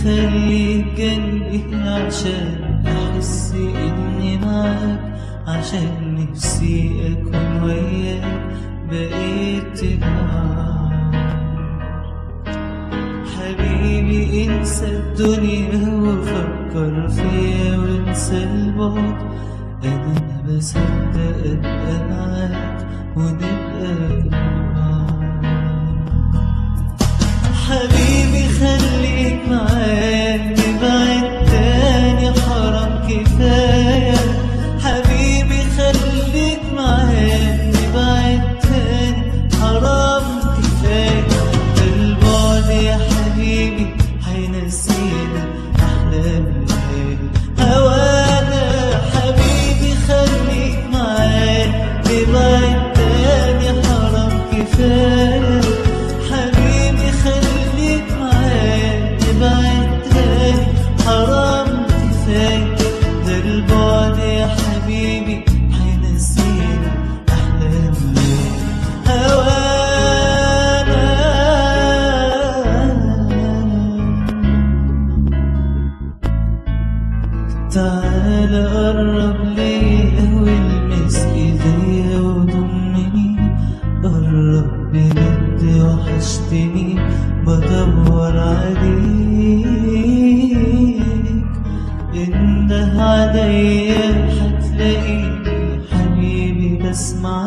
خليك جنبي عشان أحس إني معاك عشان نفسي أكون وياك بقيت معاك حبيبي انسى الدنيا وفكر فيا وانسى البعد انا ما بصدق ابقى معاك ونبقى بعض حبيبي خليك معايا نبعد تاني حرام كفاية حبيبي خليك معايا نبعد تاني حرام كفاية ده البعد يا حبيبي هينسينا أحلى الليالي هوانا حبيبي خليك معايا نبعد تاني حرام كفاية حبيبي خليك معايا نبعد تاني حرام كفاية ده البعد يا حبيبي هينسينا أحلى الليالي هوانا تعال قرب ليا والمس ايديا وضمني قرب بجد وحشتني بدور عليك انده عليا هتلاقيني حبيبي بسمع